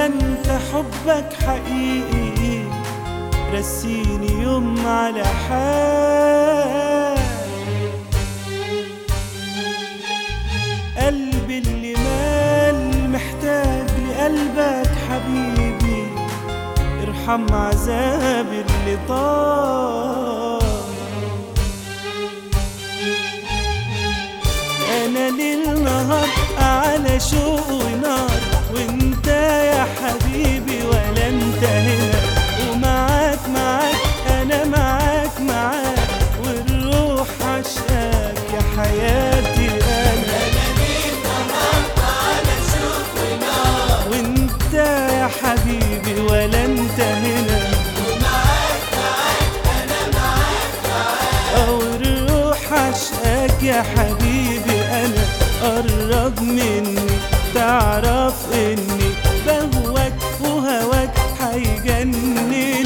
انت حبك حقيقي رسيني يوم على حال قلبي اللي مال محتاج لقلبك حبيبي ارحم عذابي اللي طال انا ليل نهار على شوق ونار وانت يا حبيبي ولا انت هنا ومعاك معاك انا معاك معاك والروح عشقاك يا حياتي انا وانت يا حبيبي ولا انت هنا او الروح عشقاك يا حبيبي انا قرب مني تعرف اني بهواك وهواك هيجنني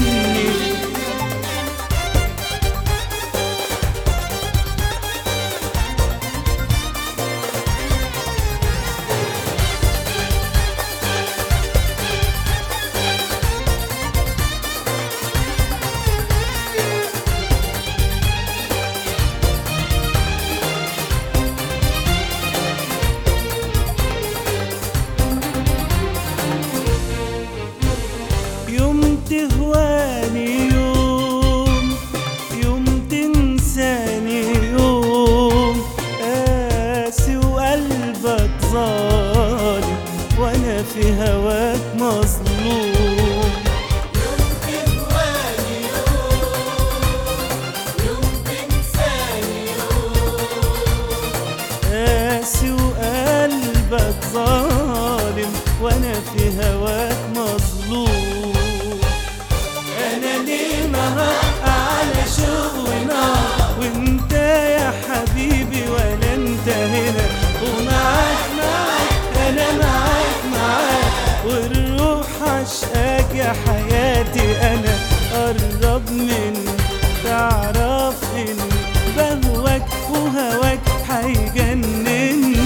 يوم تهواني يوم يوم تنساني يوم قاسي وقلبك ظالم وانا في هواك مظلوم قاسي وقلبك ظالم وانا في هواك مظلوم انا ليه نهار على شوق ونار وانت يا حبيبي ولا انت هنا ومعاك معاك انا معاك معاك والروح عشقاك يا حياتي انا قرب مني تعرف اني بهواك وهواك هيجنني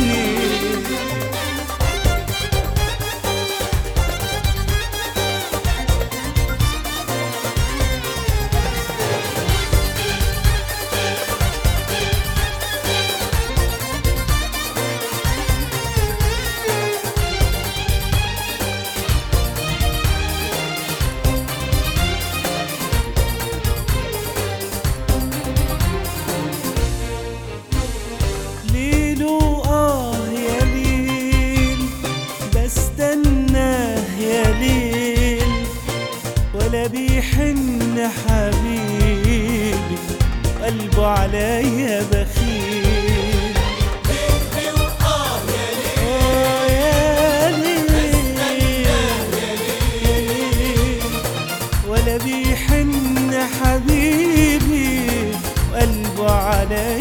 ليل وآه يا ليل بستناه يا ليل ولا بيحن حبيبي قلبه عليا بخيل آه يا ليل ولا بيحن حبيبي وقلبه عليا